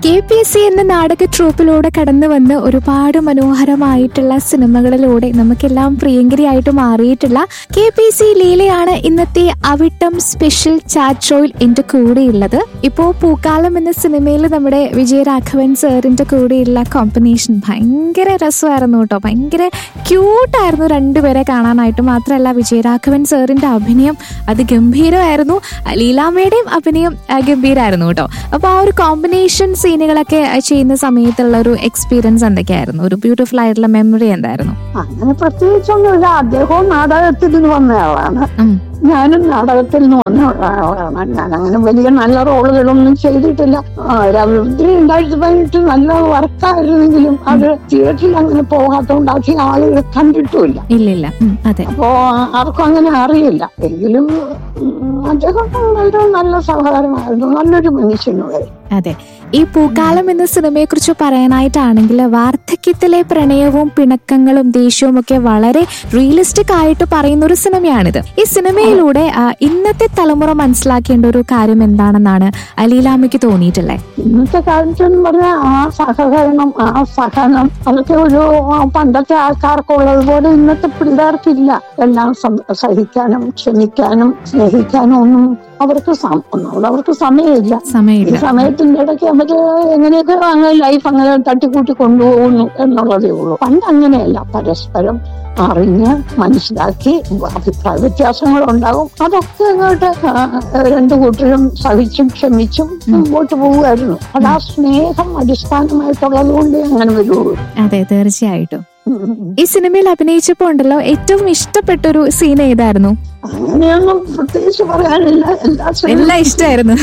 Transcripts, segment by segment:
K P S C എന്ന നാടക ട്രൂപ്പിലൂടെ കടന്നു വന്ന് ഒരുപാട് മനോഹരമായിട്ടുള്ള സിനിമകളിലൂടെ നമുക്കെല്ലാം പ്രിയങ്കരിയായിട്ട് മാറിയിട്ടുള്ള കെ പി സി ലീലയാണ് ഇന്നത്തെ അവിട്ടം സ്പെഷ്യൽ ചാറ്റ് ഷോയിൽ എന്റെ കൂടെയുള്ളത് ഇപ്പോ പൂക്കാലം എന്ന സിനിമയിൽ നമ്മുടെ വിജയരാഘവൻ സാറിന്റെ കൂടെയുള്ള കോമ്പിനേഷൻ ഭയങ്കര രസമായിരുന്നു കേട്ടോ ഭയങ്കര ക്യൂട്ടായിരുന്നു രണ്ടുപേരെ കാണാനായിട്ട് മാത്രമല്ല വിജയരാഘവൻ സാറിന്റെ അഭിനയം അത് ഗംഭീരമായിരുന്നു ലീലാമ്മയുടെയും അഭിനയം ആ, ഗംഭീരമായിരുന്നു കേട്ടോ അപ്പൊ ആ ഒരു കോമ്പിനേഷൻ സീനുകളൊക്കെ ആ, ചെയ്യുന്ന സമയത്തുള്ള ഒരു എക്സ്പീരിയൻസ് എന്തൊക്കെയായിരുന്നു ഒരു ബ്യൂട്ടിഫുൾ ആയിട്ടുള്ള മെമ്മറി എന്തായിരുന്നു അങ്ങനെ പ്രത്യേകിച്ചൊന്നുമില്ല അദ്ദേഹവും നാടകത്തിൽ നിന്ന് വന്നയാളാണ് ഉം. ഞാനും നാടകത്തിൽ നിന്ന് വന്ന ആളാണ് ഞാൻ അങ്ങനെ വലിയ നല്ല റോളുകളൊന്നും ചെയ്തിട്ടില്ല ആ, രവി രണ്ടായിരത്തി പതിനെട്ട് നല്ല വർക്കായിരുന്നെങ്കിലും അത് തിയേറ്ററിൽ അങ്ങനെ പോകാത്തതുകൊണ്ട് അധികം ആളുകൾ കണ്ടിട്ടുമില്ല ഇല്ല ഇല്ല ഉം, അതെ അപ്പോ ആർക്കും അങ്ങനെ അറിയില്ല എങ്കിലും ഉം, അദ്ദേഹം വളരെ നല്ല സഹകരണമായിരുന്നു നല്ലൊരു മനുഷ്യനുമായി അതെ ഈ പൂക്കാലം എന്ന സിനിമയെ കുറിച്ച് പറയാനായിട്ടാണെങ്കിൽ വാർദ്ധക്യത്തിലെ പ്രണയവും പിണക്കങ്ങളും ദേഷ്യവും ഒക്കെ വളരെ റിയലിസ്റ്റിക് ആയിട്ട് പറയുന്ന ഒരു സിനിമയാണിത് ഈ സിനിമയിലൂടെ ആ, ഇന്നത്തെ തലമുറ മനസ്സിലാക്കേണ്ട ഒരു കാര്യം എന്താണെന്നാണ് അലീലാമയ്ക്ക് തോന്നിയിട്ടുള്ളത് ഇന്നത്തെ കാലത്ത് എന്ന് പറഞ്ഞാൽ ആ സഹകരണം ആ സഹനം അതൊക്കെ ഒരു ആ, പണ്ടത്തെ ആൾക്കാർക്കുള്ളത് പോലെ ഇന്നത്തെ പിള്ളേർക്കില്ല എല്ലാം സം- സഹിക്കാനും ക്ഷമിക്കാനും സ്നേഹിക്കാനും ഒന്നും അവർക്ക് സം- ഒന്നാമത് അവർക്ക് സമയമില്ല ഈ സമയമില്ല സമയത്തിന്റെ ഇടയ്ക്ക് അവര് എങ്ങനെയൊക്കെ അങ്ങനെ ലൈഫ് അങ്ങനെ തട്ടിക്കൂട്ടി കൊണ്ടുപോകുന്നു എന്നുള്ളതേ ഉള്ളൂ പണ്ട് അങ്ങനെയല്ല പരസ്പരം അറിഞ്ഞ് മനസ്സിലാക്കി അഭിപ്രായ വ്യത്യാസങ്ങൾ ഉണ്ടാകും അതൊക്കെ അങ്ങോട്ട് ആ, രണ്ടു കൂട്ടരും സഹിച്ചും ക്ഷമിച്ചും മുമ്പോട്ട് പോവുമായിരുന്നു അത് ആ സ്നേഹം അടിസ്ഥാനമായിട്ടുള്ളത് കൊണ്ട് അങ്ങനെ വരുള്ളൂ അതെ തീർച്ചയായിട്ടും ഉം. ഈ സിനിമയിൽ അഭിനയിച്ചപ്പോ ഉണ്ടല്ലോ ഏറ്റവും ഇഷ്ടപ്പെട്ടൊരു സീൻ ഏതായിരുന്നു അങ്ങനെയൊന്നും പ്രത്യേകിച്ച് പറയാനില്ല എല്ലാ സിനിമ എല്ലാം ഇഷ്ടമായിരുന്നു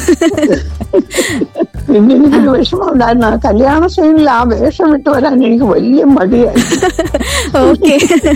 പിന്നെ എനിക്കൊരു വിഷമം ഉണ്ടായിരുന്നു ആ കല്യാണ സീനിൽ ആ വേഷം ഇട്ട് വരാൻ എനിക്ക് വലിയ മടിയായി ഓക്കെ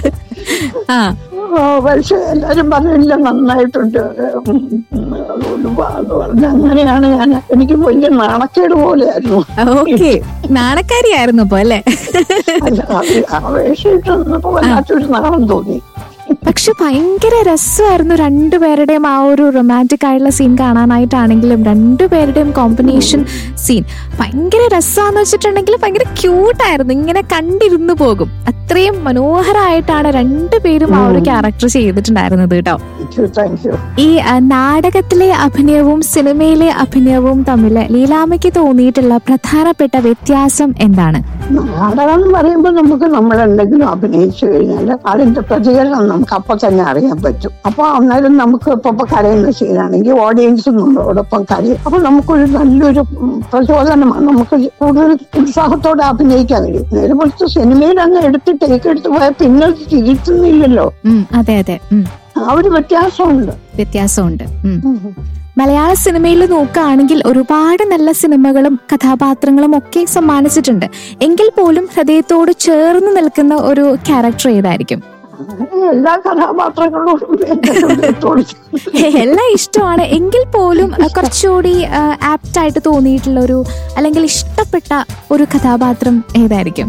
ആ ഓ, പക്ഷെ എല്ലാരും പറഞ്ഞില്ല നന്നായിട്ടുണ്ട് ഉം, ഉം, അതുകൊണ്ട് വാ എന്ന് പറഞ്ഞു അങ്ങനെയാണ് ഞാൻ എനിക്ക് വലിയ നാണക്കേട് പോലെയായിരുന്നു ഓക്കെ നാണക്കാരിയായിരുന്നു അപ്പൊ അല്ലേ അല്ല അത് ആ വേഷം ഇട്ട് വന്നപ്പോ വല്ലാത്തൊരു നാണം തോന്നി പക്ഷെ ഭയങ്കര രസമായിരുന്നു രണ്ടുപേരുടെയും ആ ഒരു റൊമാൻറ്റിക് ആയിട്ടുള്ള സീൻ കാണാനായിട്ടാണെങ്കിലും രണ്ടുപേരുടെയും കോമ്പിനേഷൻ സീൻ ഭയങ്കര രസമാന്ന് വെച്ചിട്ടുണ്ടെങ്കിൽ ഭയങ്കര ക്യൂട്ടായിരുന്നു ഇങ്ങനെ കണ്ടിരുന്നു പോകും അത്രയും മനോഹരമായിട്ടാണ് രണ്ടുപേരും ആ ഒരു ക്യാരക്ടർ ചെയ്തിട്ടുണ്ടായിരുന്നത് കേട്ടോ താങ്ക് യു താങ്ക് യു ഈ ആ, നാടകത്തിലെ അഭിനയവും സിനിമയിലെ അഭിനയവും തമ്മിൽ ലീലാമ്മയ്ക്ക് തോന്നിയിട്ടുള്ള പ്രധാനപ്പെട്ട വ്യത്യാസം എന്താണ് നാടകം എന്ന് പറയുമ്പോൾ നമുക്ക് നമ്മൾ എന്തെങ്കിലും അഭിനയിച്ചു കഴിഞ്ഞാൽ അതിന്റെ പ്രതികരണം നമുക്ക് അപ്പൊ തന്നെ അറിയാൻ പറ്റും അപ്പൊ അന്നേരം നമുക്ക് ഇപ്പൊ ഇപ്പൊ കരയുന്ന സീനാണെങ്കിൽ ഓഡിയൻസ് നമ്മളോടൊപ്പം കരയും അപ്പൊ നമുക്കൊരു നല്ലൊരു ഉം, പ്രചോദനമാണ് നമുക്ക് കൂടുതൽ ഉത്സാഹത്തോടെ അഭിനയിക്കാൻ കഴിയും നേരെ മറിച്ച് സിനിമയിൽ അങ്ങ് എടുത്ത് ടേക്ക് എടുത്ത് പോയാൽ പിന്നെ അത് തിരിച്ചുന്നില്ലല്ലോ ഉം, അതെ അതെ ഉം, ആ ഒരു വ്യത്യാസമുണ്ട് വ്യത്യാസമുണ്ട് ഉം. മലയാള സിനിമയിൽ നോക്കുകയാണെങ്കിൽ ഒരുപാട് നല്ല സിനിമകളും കഥാപാത്രങ്ങളും ഒക്കെ സമ്മാനിച്ചിട്ടുണ്ട് എങ്കിൽ പോലും ഹൃദയത്തോട് ചേർന്ന് നിൽക്കുന്ന ഒരു ക്യാരക്ടർ ഏതായിരിക്കും അങ്ങനെ എല്ലാ കഥാപാത്രങ്ങളോടും എന്റെ ഹൃദയത്തോട് എല്ലാം ഇഷ്ടമാണ് എങ്കിൽ പോലും അഹ്, കുറച്ചുകൂടി ആപ്റ്റ് ആയിട്ട് തോന്നിയിട്ടുള്ള ഒരു അല്ലെങ്കിൽ ഇഷ്ടപ്പെട്ട ഒരു കഥാപാത്രം ഏതായിരിക്കും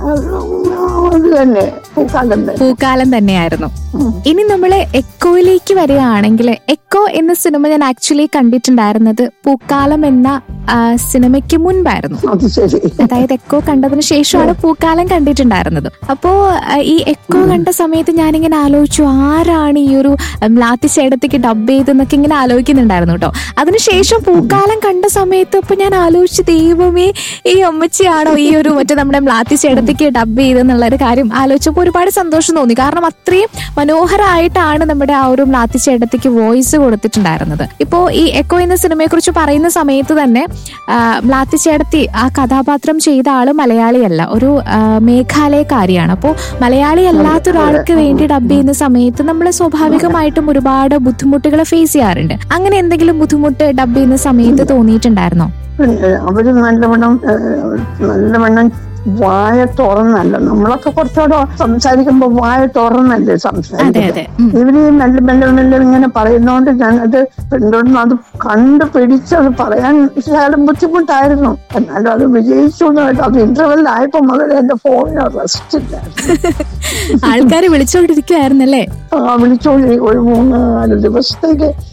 അത് തന്നെ പൂക്കാലം തന്നെ പൂക്കാലം തന്നെയായിരുന്നു ഉം. ഇനി നമ്മൾ എക്കോയിലേക്ക് വരികയാണെങ്കിൽ എക്കോ എന്ന സിനിമ ഞാൻ ആക്ച്വലി കണ്ടിട്ടുണ്ടായിരുന്നത് പൂക്കാലം എന്ന ആ, സിനിമയ്ക്ക് മുൻപായിരുന്നു അത് ശരി അതായത് എക്കോ കണ്ടതിന് ശേഷമാണ് പൂക്കാലം കണ്ടിട്ടുണ്ടായിരുന്നത് അപ്പോ ആ, ഈ എക്കോ കണ്ട സമയത്ത് ഞാനിങ്ങനെ ആലോചിച്ചു ആരാണ് ഈ ഒരു ലാത്തി ചേടത്തേക്ക് ഡബ് ചെയ്തെന്നൊക്കെ ഇങ്ങനെ ആലോചിക്കുന്നുണ്ടായിരുന്നു കേട്ടോ അതിനുശേഷം പൂക്കാലം കണ്ട സമയത്ത് ഇപ്പൊ ഞാൻ ആലോചിച്ചു ദൈവമേ ഈ അമ്മച്ചിയാണോ ഈ ഒരു മറ്റേ നമ്മുടെ ലാത്തി ചേടത്തേക്ക് ഡബ് ചെയ്തെന്നുള്ള ഒരു കാര്യം ആലോചിച്ചപ്പോൾ ഒരുപാട് സന്തോഷം തോന്നി കാരണം അത്രയും മനോഹരമായിട്ടാണ് നമ്മുടെ ആ ഒരു ലാത്തി ചേട്ടത്തേക്ക് വോയിസ് കൊടുത്തിട്ടുണ്ടായിരുന്നത് ഇപ്പോ ഈ എക്കോ എന്ന സിനിമയെ കുറിച്ച് പറയുന്ന സമയത്ത് തന്നെ ആ, മ്ലാത്തി ചേട്ടത്തി ആ കഥാപാത്രം ചെയ്ത ആള് മലയാളിയല്ല ഒരു ആ, മേഘാലയക്കാരിയാണ് അപ്പോൾ മലയാളി അല്ലാത്ത ഒരാൾക്ക് വേണ്ടി ഡബ് ചെയ്യുന്ന സമയത്ത് നമ്മൾ സ്വാഭാവികമായിട്ടും ഒരുപാട് ബുദ്ധിമുട്ടുകൾ ഫേസ് ചെയ്യാറുണ്ട് അങ്ങനെ എന്തെങ്കിലും ബുദ്ധിമുട്ട് ഡബ് ചെയ്യുന്ന സമയത്ത് തോന്നിയിട്ടുണ്ടായിരുന്നോ പിന്നെ അവര് നല്ലവണ്ണം ഏഹ്, നല്ലവണ്ണം വായ തുറന്നല്ല നമ്മളൊക്കെ കുറച്ചുകൂടെ സംസാരിക്കുമ്പോ വായ തുറന്നല്ലേ അതെ സംസാരിക്കുന്നത് അതെ ഉം. ഇവര് ഈ മെല്ലെ മെല്ലെ മെല്ലെ ഇങ്ങനെ പറയുന്നോണ്ട് ഞാനത് പിന്തുടർന്ന് അത് കണ്ടു പിടിച്ചത് പറയാൻ ശകലം ബുദ്ധിമുട്ടായിരുന്നു എന്നാലും അത് വിജയിച്ചു എന്ന് കേട്ടോ അത് ഇന്റർവെൽ ആയപ്പോ മുതൽ എന്റെ ഫോണിന് റെസ്റ്റ് ഇല്ല ആൾക്കാര് വിളിച്ചോണ്ടിരിക്കുവായിരുന്നല്ലേ ആ വിളിച്ചോളി ഒരു മൂന്ന് നാല് ദിവസത്തേക്ക്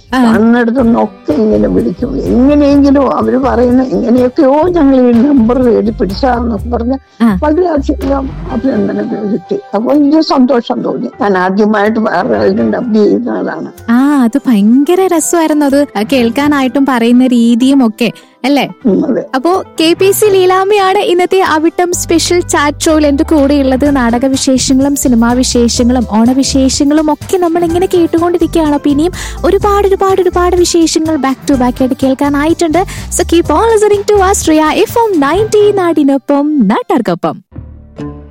ആ. അന്നിടത്തുനിന്നൊക്കെ ഇങ്ങനെ വിളിക്കും എങ്ങനെയെങ്കിലും അവര് പറയുന്ന എങ്ങനെയൊക്കെയോ ഞങ്ങൾ ഈ നമ്പർ എഴുതി പിടിച്ചാന്നൊക്കെ പറഞ്ഞ് ആ. വളരെയധികം അഭിനന്ദനങ്ങൾ കിട്ടി അപ്പൊ എനിക്ക് സന്തോഷം തോന്നി ഞാൻ ആദ്യമായിട്ട് വേറെ ആളുടെ ഡബ് ചെയ്യുന്നതാണ് ആ അത് ഭയങ്കര രസമായിരുന്നു അത് കേൾക്കാനായിട്ടും പറയുന്ന രീതിയും ഒക്കെ അല്ലേ ഉം, അതെ അപ്പോ കെ പി സി ലീലാമ്മയാണ് ഇന്നത്തെ അവിട്ടം സ്പെഷ്യൽ ചാറ്റ് ഷോയിൽ എന്റെ കൂടെയുള്ളത് നാടക വിശേഷങ്ങളും സിനിമാ വിശേഷങ്ങളും ഓണവിശേഷങ്ങളും ഒക്കെ നമ്മൾ ഇങ്ങനെ കേട്ടുകൊണ്ടിരിക്കുകയാണ് അപ്പൊ ഇനിയും ഒരുപാട് ഒരുപാട് ഒരുപാട് വിശേഷങ്ങൾ ബാക്ക് ടു ബാക്ക് ആയിട്ട് കേൾക്കാനായിട്ടുണ്ട് so keep on listening to Austria F M ninety നാടിനൊപ്പം നാട്ടാർക്കൊപ്പം